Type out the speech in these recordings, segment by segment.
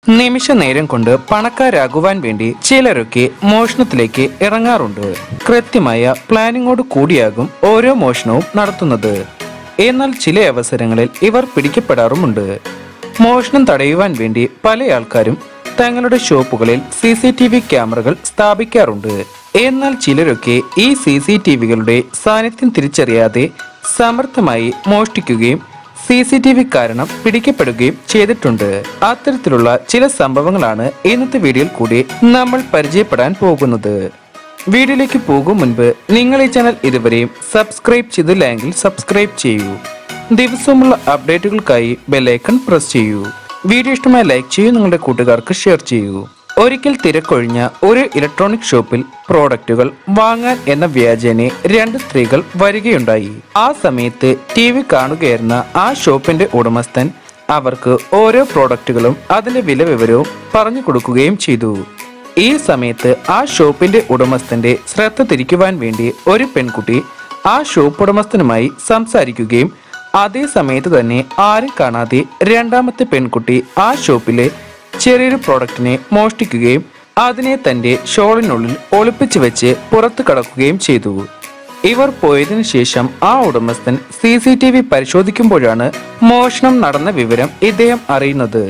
നിമിഷ നേരം കൊണ്ട് പണക്കാരാകുവാൻ വേണ്ടി ചിലരൊക്കെ മോഷണത്തിലേക്ക് ഇറങ്ങാറുണ്ട് കൃത്യമായ പ്ലാനിങ്ങോട് കൂടിയാകും ഓരോ മോഷണവും നടത്തുന്നത് എന്നാൽ ചില അവസരങ്ങളിൽ ഇവർ പിടിക്കപ്പെടാറുമുണ്ട് മോഷണം തടയുവാൻ വേണ്ടി പല ആൾക്കാരും തങ്ങളുടെ ഷോപ്പുകളിൽ സി സി ടി വി ക്യാമറകൾ സ്ഥാപിക്കാറുണ്ട് എന്നാൽ ചിലരൊക്കെ ഈ സി സി ടി വികളുടെ സാന്നിധ്യം തിരിച്ചറിയാതെ സമർത്ഥമായി മോഷ്ടിക്കുകയും സി സി ടി വി കാരണം പിടിക്കപ്പെടുകയും ചെയ്തിട്ടുണ്ട് അത്തരത്തിലുള്ള ചില സംഭവങ്ങളാണ് ഇന്നത്തെ വീഡിയോയിൽ കൂടി നമ്മൾ പരിചയപ്പെടാൻ പോകുന്നത് വീഡിയോയിലേക്ക് പോകും മുൻപ് നിങ്ങൾ ഈ ചാനൽ ഇതുവരെയും സബ്സ്ക്രൈബ് ചെയ്തില്ലെങ്കിൽ സബ്സ്ക്രൈബ് ചെയ്യൂ ദിവസവുമുള്ള അപ്ഡേറ്റുകൾക്കായി ബെല്ലൈക്കൺ പ്രസ് ചെയ്യൂ വീഡിയോ ഇഷ്ടമായി ലൈക്ക് ചെയ്യൂ നിങ്ങളുടെ കൂട്ടുകാർക്ക് ഷെയർ ചെയ്യൂ ഒരിക്കൽ തിരക്കൊഴിഞ്ഞ ഒരു ഇലക്ട്രോണിക് ഷോപ്പിൽ പ്രോഡക്റ്റുകൾ വാങ്ങാൻ എന്ന വ്യാജേനെ രണ്ട് സ്ത്രീകൾ വരികയുണ്ടായി ആ സമയത്ത് ടി വി കാണുകയായിരുന്ന ആ ഷോപ്പിന്റെ ഉടമസ്ഥൻ അവർക്ക് ഓരോ പ്രോഡക്റ്റുകളും അതിന്റെ വില വിവരവും പറഞ്ഞു കൊടുക്കുകയും ചെയ്തു ഈ സമയത്ത് ആ ഷോപ്പിന്റെ ഉടമസ്ഥന്റെ ശ്രദ്ധ തിരിക്കുവാൻ വേണ്ടി ഒരു പെൺകുട്ടി ആ ഷോപ്പ് ഉടമസ്ഥനുമായി സംസാരിക്കുകയും അതേ സമയത്ത് തന്നെ ആരും കാണാതെ രണ്ടാമത്തെ പെൺകുട്ടി ആ ഷോപ്പിലെ ചെറിയൊരു പ്രോഡക്റ്റിനെ മോഷ്ടിക്കുകയും അതിനെ തന്റെ ഷോളിനുള്ളിൽ ഒളിപ്പിച്ചു വെച്ച് പുറത്തു കടക്കുകയും ചെയ്തു ഇവർ പോയതിനു ശേഷം ആ ഉടമസ്ഥൻ സി സി ടി വി പരിശോധിക്കുമ്പോഴാണ് മോഷണം നടന്ന വിവരം ഇദ്ദേഹം അറിയുന്നത്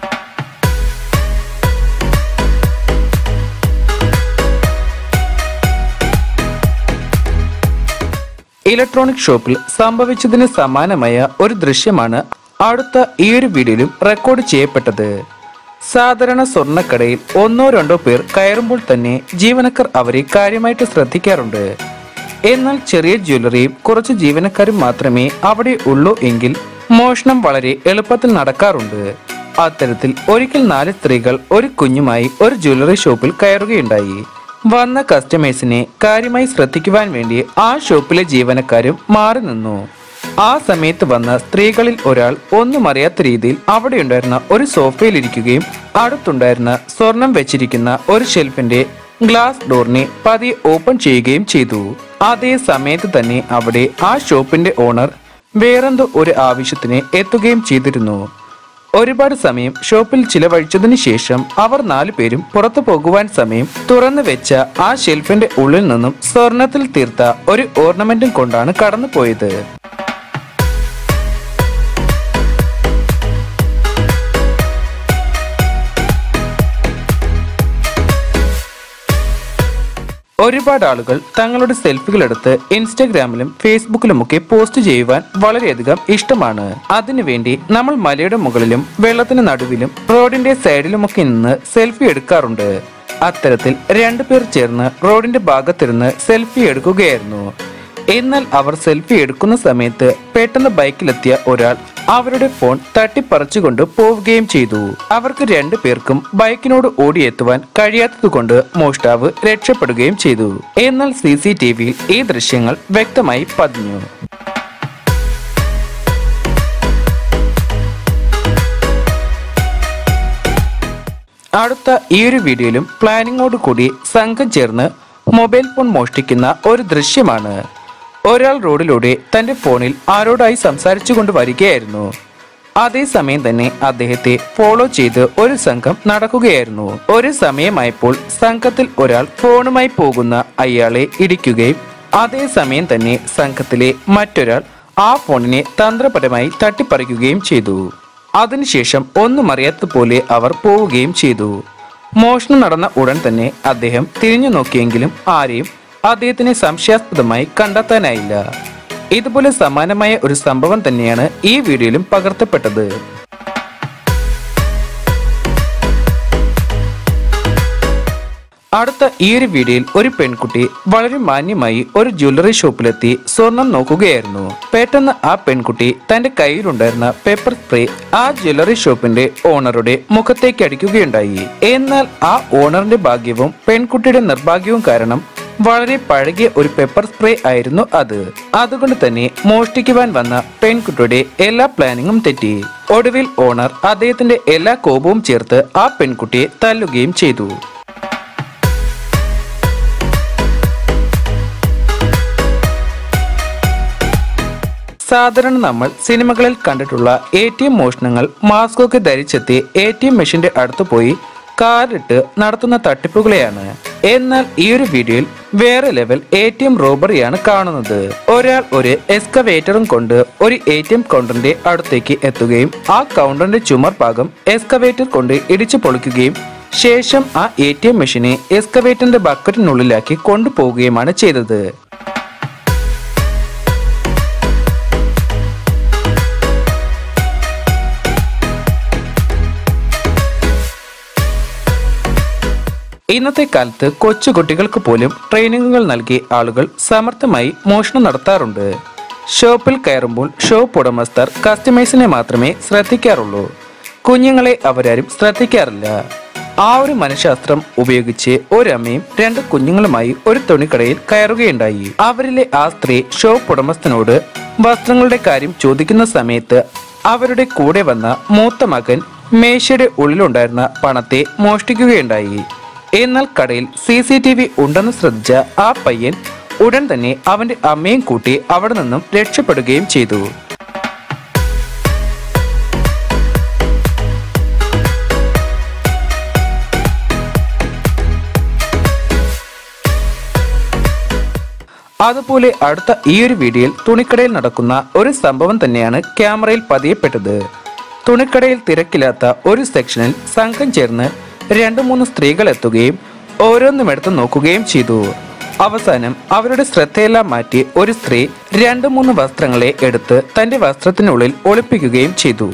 ഇലക്ട്രോണിക് ഷോപ്പിൽ സംഭവിച്ചതിന് സമാനമായ ഒരു ദൃശ്യമാണ് അടുത്ത ഈ ഒരു വീഡിയോയിലും റെക്കോർഡ് ചെയ്യപ്പെട്ടത് സാധാരണ സ്വർണ്ണക്കടയിൽ ഒന്നോ രണ്ടോ പേർ കയറുമ്പോൾ തന്നെ ജീവനക്കാർ അവരെ കാര്യമായിട്ട് ശ്രദ്ധിക്കാറുണ്ട് എന്നാൽ ചെറിയ ജ്വല്ലറിയും കുറച്ച് ജീവനക്കാരും മാത്രമേ അവിടെ ഉള്ളൂ എങ്കിൽ മോഷണം വളരെ എളുപ്പത്തിൽ നടക്കാറുണ്ട് അത്തരത്തിൽ ഒരിക്കൽ നാല് സ്ത്രീകൾ ഒരു കുഞ്ഞുമായി ഒരു ജ്വല്ലറി ഷോപ്പിൽ കയറുകയുണ്ടായി വന്ന കസ്റ്റമേഴ്സിനെ കാര്യമായി ശ്രദ്ധിക്കുവാൻ വേണ്ടി ആ ഷോപ്പിലെ ജീവനക്കാരും മാറി നിന്നു ആ സമയത്ത് വന്ന സ്ത്രീകളിൽ ഒരാൾ ഒന്നും അറിയാത്ത രീതിയിൽ അവിടെയുണ്ടായിരുന്ന ഒരു സോഫയിൽ ഇരിക്കുകയും അടുത്തുണ്ടായിരുന്ന സ്വർണം വെച്ചിരിക്കുന്ന ഒരു ഷെൽഫിന്റെ ഗ്ലാസ് ഡോറിനെ പതിയെ ഓപ്പൺ ചെയ്യുകയും ചെയ്തു അതേ സമയത്ത് തന്നെ അവിടെ ആ ഷോപ്പിന്റെ ഓണർ വേറെന്തോ ഒരു ആവശ്യത്തിന് എത്തുകയും ചെയ്തിരുന്നു ഒരുപാട് സമയം ഷോപ്പിൽ ചിലവഴിച്ചതിനു ശേഷം അവർ നാലുപേരും പുറത്തു പോകുവാൻ സമയം തുറന്നു വെച്ച ആ ഷെൽഫിന്റെ ഉള്ളിൽ നിന്നും സ്വർണത്തിൽ തീർത്ത ഒരു ഓർണമെന്റും കൊണ്ടാണ് കടന്നുപോയത് ഒരുപാട് ആളുകൾ തങ്ങളുടെ സെൽഫികൾ എടുത്ത് ഇൻസ്റ്റഗ്രാമിലും ഫേസ്ബുക്കിലുമൊക്കെ പോസ്റ്റ് ചെയ്യുവാൻ വളരെയധികം ഇഷ്ടമാണ് അതിനുവേണ്ടി നമ്മൾ മലയുടെ മുകളിലും വെള്ളത്തിന് നടുവിലും റോഡിന്റെ സൈഡിലുമൊക്കെ നിന്ന് സെൽഫി എടുക്കാറുണ്ട് അത്തരത്തിൽ രണ്ടുപേർ ചേർന്ന് റോഡിന്റെ ഭാഗത്തിരുന്ന് സെൽഫി എടുക്കുകയായിരുന്നു എന്നാൽ അവർ സെൽഫി എടുക്കുന്ന സമയത്ത് പെട്ടെന്ന് ബൈക്കിലെത്തിയ ഒരാൾ അവരുടെ ഫോൺ തട്ടിപ്പറിച്ചുകൊണ്ട് പോവുകയും ചെയ്തു അവർക്ക് രണ്ടു പേർക്കും ബൈക്കിനോട് ഓടിയെത്തുവാൻ കഴിയാത്തതുകൊണ്ട് മോഷ്ടാവ് രക്ഷപ്പെടുകയും ചെയ്തു എന്നാൽ സി സി ടി വിയിൽ ഈ ദൃശ്യങ്ങൾ വ്യക്തമായി പതിഞ്ഞു അടുത്ത ഈ ഒരു വീഡിയോയിലും പ്ലാനിങ്ങോട് കൂടി സംഘം ചേർന്ന് മൊബൈൽ ഫോൺ മോഷ്ടിക്കുന്ന ഒരു ദൃശ്യമാണ് ഒരാൾ റോഡിലൂടെ തന്റെ ഫോണിൽ ആരോടായി സംസാരിച്ചു കൊണ്ട് വരികയായിരുന്നു അതേസമയം തന്നെ അദ്ദേഹത്തെ ഫോളോ ചെയ്ത് ഒരു സംഘം നടക്കുകയായിരുന്നു ഒരു സമയമായപ്പോൾ സംഘത്തിൽ ഒരാൾ ഫോണുമായി പോകുന്ന അയാളെ ഇടിക്കുകയും അതേസമയം തന്നെ സംഘത്തിലെ മറ്റൊരാൾ ആ ഫോണിനെ തന്ത്രപരമായി തട്ടിപ്പറിക്കുകയും ചെയ്തു അതിനുശേഷം ഒന്നും അറിയാത്തതുപോലെ അവർ പോവുകയും ചെയ്തു മോഷണം നടന്ന ഉടൻ തന്നെ അദ്ദേഹം തിരിഞ്ഞു നോക്കിയെങ്കിലും ആരെയും അദ്ദേഹത്തിനെ സംശയാസ്പദമായി കണ്ടെത്താനായില്ല ഇതുപോലെ സമാനമായ ഒരു സംഭവം തന്നെയാണ് ഈ വീഡിയോയിലും പകർത്തപ്പെട്ടത് അടുത്ത ഈ ഒരു വീഡിയോയിൽ ഒരു പെൺകുട്ടി വളരെ മാന്യമായി ഒരു ജ്വല്ലറി ഷോപ്പിലെത്തി സ്വർണം നോക്കുകയായിരുന്നു പെട്ടെന്ന് ആ പെൺകുട്ടി തന്റെ കയ്യിലുണ്ടായിരുന്ന പേപ്പർ സ്പ്രേ ആ ജ്വല്ലറി ഷോപ്പിന്റെ ഓണറുടെ മുഖത്തേക്ക് അടിക്കുകയുണ്ടായി എന്നാൽ ആ ഓണറിന്റെ ഭാഗ്യവും പെൺകുട്ടിയുടെ നിർഭാഗ്യവും കാരണം വളരെ പഴകിയ ഒരു പെപ്പർ സ്പ്രേ ആയിരുന്നു അത് അതുകൊണ്ട് തന്നെ മോഷ്ടിക്കുവാൻ വന്ന പെൺകുട്ടിയുടെ എല്ലാ പ്ലാനിങ്ങും തെറ്റി ഒടുവിൽ ഓണർ അദ്ദേഹത്തിന്റെ എല്ലാ കോപവും ചേർത്ത് ആ പെൺകുട്ടിയെ തല്ലുകയും ചെയ്തു സാധാരണ നമ്മൾ സിനിമകളിൽ കണ്ടിട്ടുള്ള എ ടി എം മോഷണങ്ങൾ മാസ്കൊക്കെ ധരിച്ചെത്തി എ ടി എം മെഷീന്റെ അടുത്ത് പോയി കാറിട്ട് നടത്തുന്ന തട്ടിപ്പുകളെയാണ് എന്നാൽ ഈ ഒരു വീഡിയോയിൽ വേറെ ലെവൽ എ ടി എം റോബറിയാണ് കാണുന്നത് ഒരാൾ ഒരു എക്സ്കവേറ്ററും കൊണ്ട് ഒരു എ ടി എം കൗണ്ടറിന്റെ അടുത്തേക്ക് എത്തുകയും ആ കൗണ്ടറിന്റെ ചുമർ ഭാഗം എക്സ്കവേറ്റർ കൊണ്ട് ഇടിച്ചു പൊളിക്കുകയും ശേഷം ആ എ ടി എം മെഷീനെ എക്സ്കവേറ്ററിന്റെ ബക്കറ്റിനുള്ളിലാക്കി കൊണ്ടുപോവുകയുമാണ് ചെയ്തത് ഇന്നത്തെ കാലത്ത് കൊച്ചുകുട്ടികൾക്ക് പോലും ട്രെയിനിങ്ങുകൾ നൽകി ആളുകൾ സമർത്ഥമായി മോഷണം നടത്താറുണ്ട് ഷോപ്പിൽ കയറുമ്പോൾ ഷോപ്പ് ഉടമസ്ഥർ കസ്റ്റമേഴ്സിനെ മാത്രമേ ശ്രദ്ധിക്കാറുള്ളൂ കുഞ്ഞുങ്ങളെ അവരാരും ശ്രദ്ധിക്കാറില്ല ആ ഒരു മനഃശാസ്ത്രം ഉപയോഗിച്ച് ഒരമ്മയും രണ്ട് കുഞ്ഞുങ്ങളുമായി ഒരു തുണിക്കടയിൽ കയറുകയുണ്ടായി അവരിലെ ആ സ്ത്രീ ഷോപ്പ് ഉടമസ്ഥനോട് വസ്ത്രങ്ങളുടെ കാര്യം ചോദിക്കുന്ന സമയത്ത് അവരുടെ കൂടെ വന്ന മൂത്ത മകൻ മേശയുടെ ഉള്ളിലുണ്ടായിരുന്ന പണത്തെ മോഷ്ടിക്കുകയുണ്ടായി എന്നാൽ കടയിൽ സി സി ടി വി ഉണ്ടെന്ന് ശ്രദ്ധിച്ച ആ പയ്യൻ ഉടൻ തന്നെ അവന്റെ അമ്മയും കൂട്ടി അവിടെ നിന്നും രക്ഷപ്പെടുകയും ചെയ്തു അതുപോലെ അടുത്ത ഈ ഒരു വീഡിയോയിൽ തുണിക്കടയിൽ നടക്കുന്ന ഒരു സംഭവം തന്നെയാണ് ക്യാമറയിൽ പതിയപ്പെട്ടത് തുണിക്കടയിൽ തിരക്കില്ലാത്ത ഒരു സെക്ഷനിൽ സംഘം ചേർന്ന് രണ്ടു മൂന്ന് സ്ത്രീകൾ എത്തുകയും ഓരോന്നും എടുത്ത് നോക്കുകയും ചെയ്തു അവസാനം അവരുടെ ശ്രദ്ധയെല്ലാം മാറ്റി ഒരു സ്ത്രീ രണ്ടു മൂന്ന് വസ്ത്രങ്ങളെ എടുത്ത് തന്റെ വസ്ത്രത്തിനുള്ളിൽ ഒളിപ്പിക്കുകയും ചെയ്തു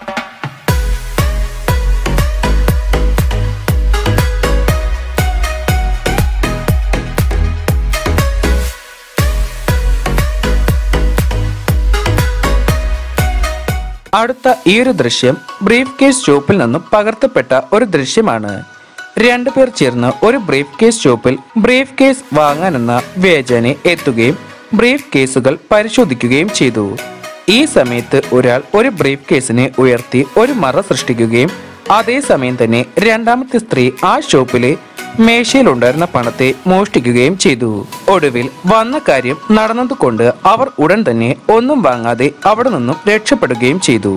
അടുത്ത ഈ ഒരു ദൃശ്യം ബ്രീഫ് കേസ് ഷോപ്പിൽ നിന്നും പകർത്തപ്പെട്ട ഒരു ദൃശ്യമാണ് രണ്ടുപേർ ചേർന്ന് ഒരു ബ്രീഫ് കേസ് ഷോപ്പിൽ ബ്രീഫ് കേസ് വാങ്ങാനെന്ന വ്യാജനെ എത്തുകയും ബ്രീഫ് കേസുകൾ പരിശോധിക്കുകയും ചെയ്തു ഈ സമയത്ത് ഒരാൾ ഒരു ബ്രീഫ് കേസിനെ ഉയർത്തി ഒരു മറ സൃഷ്ടിക്കുകയും അതേസമയം തന്നെ രണ്ടാമത്തെ സ്ത്രീ ആ ഷോപ്പിലെ മേശയിലുണ്ടായിരുന്ന പണത്തെ മോഷ്ടിക്കുകയും ചെയ്തു ഒടുവിൽ വന്ന കാര്യം നടന്നതുകൊണ്ട് അവർ ഉടൻ തന്നെ ഒന്നും വാങ്ങാതെ അവിടെ നിന്നും രക്ഷപ്പെടുകയും ചെയ്തു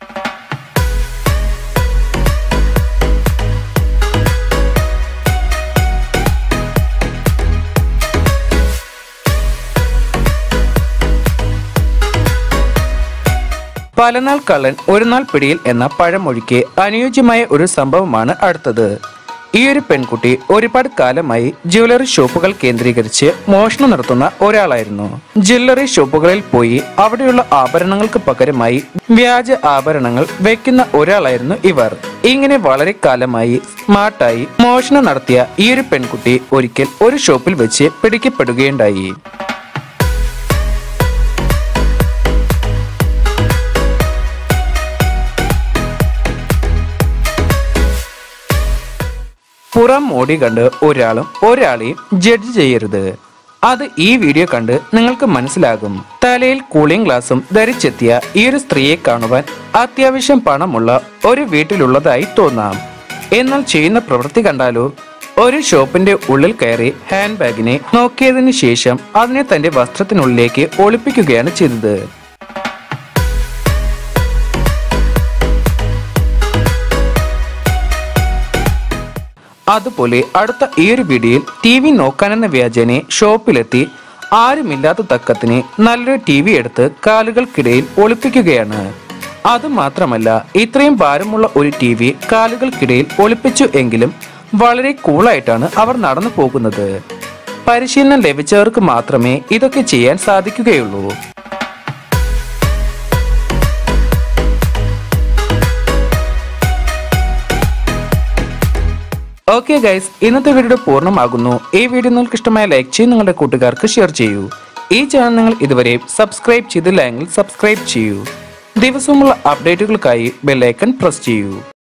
പലനാൾ കള്ളൻ ഒരു നാൾ പിടിയിൽ എന്ന പഴമൊഴിക്ക് അനുയോജ്യമായ ഒരു സംഭവമാണ് അടുത്തത് ഈ ഒരു പെൺകുട്ടി ഒരുപാട് കാലമായി ജ്വല്ലറി ഷോപ്പുകൾ കേന്ദ്രീകരിച്ച് മോഷണം നടത്തുന്ന ഒരാളായിരുന്നു ജ്വല്ലറി ഷോപ്പുകളിൽ പോയി അവിടെയുള്ള ആഭരണങ്ങൾക്ക് പകരമായി വ്യാജ ആഭരണങ്ങൾ വെക്കുന്ന ഒരാളായിരുന്നു ഇവർ ഇങ്ങനെ വളരെ കാലമായി സ്മാർട്ടായി മോഷണം നടത്തിയ ഈ ഒരു പെൺകുട്ടി ഒരിക്കൽ ഒരു ഷോപ്പിൽ വെച്ച് പിടിക്കപ്പെടുകയുണ്ടായി പുറം മോടി കണ്ട് ഒരാളും ഒരാളെയും ജഡ്ജ് ചെയ്യരുത് അത് ഈ വീഡിയോ കണ്ട് നിങ്ങൾക്ക് മനസ്സിലാകും തലയിൽ കൂളിംഗ് ഗ്ലാസും ധരിച്ചെത്തിയ ഈ ഒരു സ്ത്രീയെ കാണുവാൻ അത്യാവശ്യം പണമുള്ള ഒരു വീട്ടിലുള്ളതായി തോന്നാം എന്നാൽ ചെയ്യുന്ന പ്രവൃത്തി കണ്ടാലോ ഒരു ഷോപ്പിന്റെ ഉള്ളിൽ കയറി ഹാൻഡ് ബാഗിനെ നോക്കിയതിനു ശേഷം അതിനെ തന്റെ വസ്ത്രത്തിനുള്ളിലേക്ക് ഒളിപ്പിക്കുകയാണ് ചെയ്തത് അതുപോലെ അടുത്ത ഈ ഒരു വീഡിയോയിൽ ടി വി നോക്കാനെന്ന വ്യാജനെ ഷോപ്പിലെത്തി ആരുമില്ലാത്ത തക്കത്തിന് നല്ലൊരു ടി വി എടുത്ത് കാലുകൾക്കിടയിൽ ഒളിപ്പിക്കുകയാണ് അതുമാത്രമല്ല ഇത്രയും ഭാരമുള്ള ഒരു ടി വി കാലുകൾക്കിടയിൽ ഒളിപ്പിച്ചു എങ്കിലും വളരെ കൂളായിട്ടാണ് അവർ നടന്നു പോകുന്നത് പരിശീലനം ലഭിച്ചവർക്ക് മാത്രമേ ഇതൊക്കെ ചെയ്യാൻ സാധിക്കുകയുള്ളൂ ഓക്കെ ഗൈസ് ഇന്നത്തെ വീഡിയോ പൂർണ്ണമാകുന്നു ഈ വീഡിയോ നിങ്ങൾക്ക് ഇഷ്ടമായ ലൈക്ക് ചെയ്ത് നിങ്ങളുടെ കൂട്ടുകാർക്ക് ഷെയർ ചെയ്യൂ ഈ ചാനൽ നിങ്ങൾ ഇതുവരെ സബ്സ്ക്രൈബ് ചെയ്തില്ല എങ്കിൽ സബ്സ്ക്രൈബ് ചെയ്യൂ ദിവസവുമുള്ള അപ്ഡേറ്റുകൾക്കായി ബെല്ലൈക്കൺ പ്രസ് ചെയ്യൂ